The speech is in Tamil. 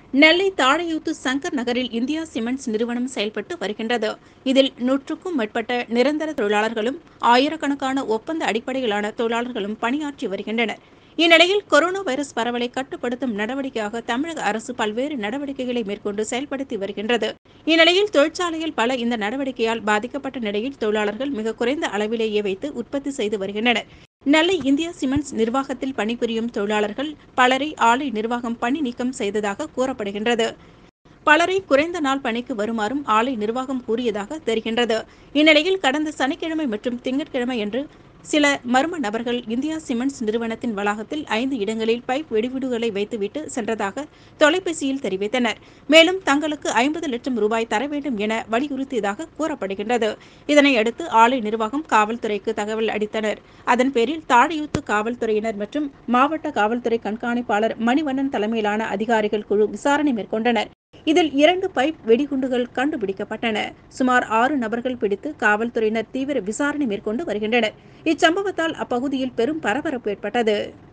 நெல்லை தாழையூத்து சங்கர் நகரில் இந்தியா சிமெண்ட்ஸ் நிறுவனம் செயல்பட்டு வருகின்றது இதில் நூற்றுக்கும் மேற்பட்ட நிரந்தர தொழிலாளர்களும் ஆயிரக்கணக்கான ஒப்பந்த அடிப்படையிலான தொழிலாளர்களும் பணியாற்றி வருகின்றனர் இந்நிலையில் கொரோனா வைரஸ் பரவலை கட்டுப்படுத்தும் நடவடிக்கையாக தமிழக அரசு பல்வேறு நடவடிக்கைகளை மேற்கொண்டு செயல்படுத்தி வருகின்றது இந்நிலையில் தொழிற்சாலையில் பல இந்த நடவடிக்கையால் பாதிக்கப்பட்ட நிலையில் தொழிலாளர்கள் மிக குறைந்த அளவிலேயே வைத்து உற்பத்தி செய்து வருகின்றனர் நெல்லை இந்தியா சிமெண்ட்ஸ் நிர்வாகத்தில் பணிபுரியும் தொழிலாளர்கள் பலரை ஆலை நிர்வாகம் பணி நீக்கம் செய்ததாக கூறப்படுகின்றது பலரை குறைந்த நாள் பணிக்கு வருமாறும் ஆலை நிர்வாகம் கூறியதாக தெரிகின்றது இந்நிலையில் கடந்த சனிக்கிழமை மற்றும் திங்கட்கிழமை என்று சில மர்ம நபர்கள் இந்தியா சிமெண்ட்ஸ் நிறுவனத்தின் வளாகத்தில் ஐந்து இடங்களில் பைப் வெடிவிடுகளை வைத்துவிட்டு சென்றதாக தொலைபேசியில் தெரிவித்தனர் மேலும் தங்களுக்கு ஐம்பது லட்சம் ரூபாய் தர வேண்டும் என வலியுறுத்தியதாக கூறப்படுகின்றது இதனையடுத்து ஆலை நிர்வாகம் காவல்துறைக்கு தகவல் அளித்தனர் அதன் பேரில் தாழையூத்து காவல்துறையினர் மற்றும் மாவட்ட காவல்துறை கண்காணிப்பாளர் மணிவண்ணன் தலைமையிலான அதிகாரிகள் குழு விசாரணை மேற்கொண்டனர் இதில் இரண்டு பைப் வெடிகுண்டுகள் கண்டுபிடிக்கப்பட்டன சுமார் ஆறு நபர்கள் பிடித்து காவல்துறையினர் தீவிர விசாரணை மேற்கொண்டு வருகின்றனர் இச்சம்பவத்தால் அப்பகுதியில் பெரும் பரபரப்பு ஏற்பட்டது